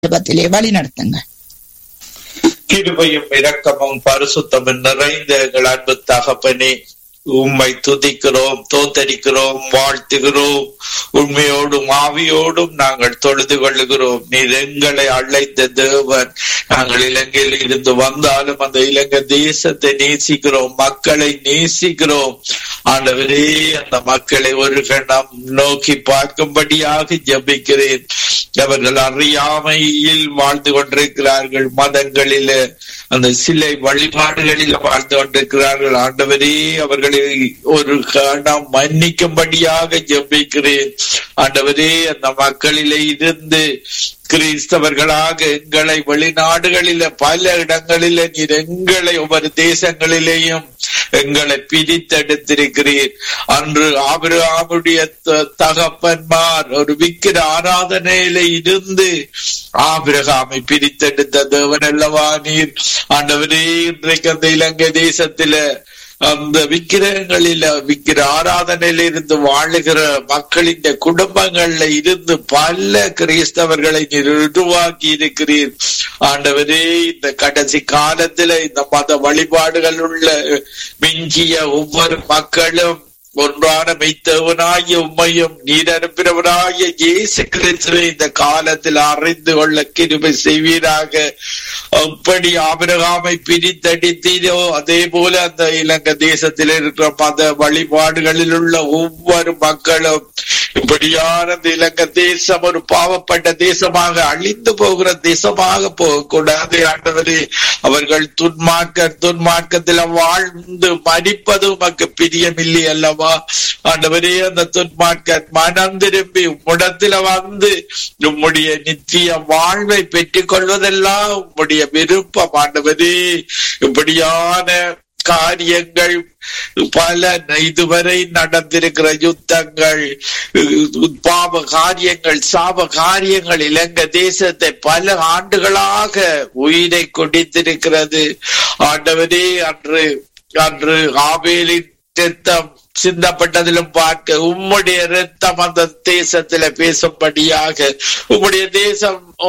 ஜபத்திலே வழி நடத்துங்க கிருபையும் இரக்கமும் பரிசுத்தமும் நிறைந்த எங்கள் அன்பு தகப்பனே உம்மை துதிக்கிறோம் தோத்தரிக்கிறோம் வாழ்த்துகிறோம் உண்மையோடும் ஆவியோடும் நாங்கள் தொழுது கொள்ளுகிறோம் நீர் எங்களை அழைத்த தேவன் நாங்கள் இலங்கையில் இருந்து வந்தாலும் அந்த இலங்கை தேசத்தை நேசிக்கிறோம் மக்களை நேசிக்கிறோம் ஆண்டவரே அந்த மக்களை ஒரு கணம் நோக்கி பார்க்கும்படியாக ஜபிக்கிறேன் அவர்கள் அறியாமையில் வாழ்ந்து கொண்டிருக்கிறார்கள் மதங்களில அந்த சிலை வழிபாடுகளில் வாழ்ந்து கொண்டிருக்கிறார்கள் ஆண்டவரே அவர்களை ஒரு கணம் மன்னிக்கும்படியாக ஜெபிக்கிறேன் ஆண்டவரே அந்த மக்களிலே இருந்து கிறிஸ்தவர்களாக எங்களை வெளிநாடுகளில பல இடங்களில நீர் எங்களை ஒவ்வொரு தேசங்களிலேயும் எங்களை பிரித்தெடுத்திருக்கிறீர் அன்று ஆபிரகாமுடைய தகப்பன்மார் ஒரு விக்கிர ஆராதனையில இருந்து ஆபிரகாமை பிரித்தெடுத்த தேவன் அல்லவா நீர் ஆண்டவரே இன்றைக்கு அந்த இலங்கை தேசத்தில அந்த விக்கிரகங்களில விக்கிர ஆராதனையில இருந்து வாழுகிற மக்களின் குடும்பங்கள்ல இருந்து பல கிறிஸ்தவர்களை நீர் உருவாக்கி இருக்கிறீர் ஆண்டவரே இந்த கடைசி காலத்துல இந்த மத வழிபாடுகள் உள்ள மிஞ்சிய ஒவ்வொரு மக்களும் ஒன்றான மெய்த்தவனாகிய உண்மையும் நீர் அனுப்பினவனாகிய இயேசு கிறிஸ்துவை இந்த காலத்தில் அறிந்து கொள்ள கிருபை செய்வீராக அப்படி ஆபிரகாமை பிரித்தடித்தீரோ அதே போல அந்த இலங்கை தேசத்தில் இருக்கிற மத வழிபாடுகளில் உள்ள ஒவ்வொரு மக்களும் இப்படியான இந்த இலங்கை தேசம் ஒரு பாவப்பட்ட தேசமாக அழிந்து போகிற தேசமாக போகக்கூடாது ஆண்டவரே அவர்கள் துன்மார்க்க துன்மார்க்கத்தில் வாழ்ந்து மடிப்பது உமக்கு பிரியமில்லை அல்லவா ஆண்டவரே அந்த துன்மார்க்க மனம் திரும்பி உம்மிடத்துல வந்து உம்முடைய நித்திய வாழ்வை பெற்றுக் கொள்வதெல்லாம் உம்முடைய விருப்பம் ஆண்டவரே இப்படியான காரியங்கள் பல இதுவரை நடந்திருக்கிற யுத்தங்கள் பாவ காரியங்கள் சாப காரியங்கள் இலங்கை தேசத்தை பல ஆண்டுகளாக உயிரை கொடித்திருக்கிறது ஆண்டவரே அன்று அன்று ஆவேலின் ரத்தம் சிந்தப்பட்டதிலும் பார்க்க உம்முடைய ரத்தம் அந்த தேசத்துல பேசும்படியாக உம்முடைய தேசம்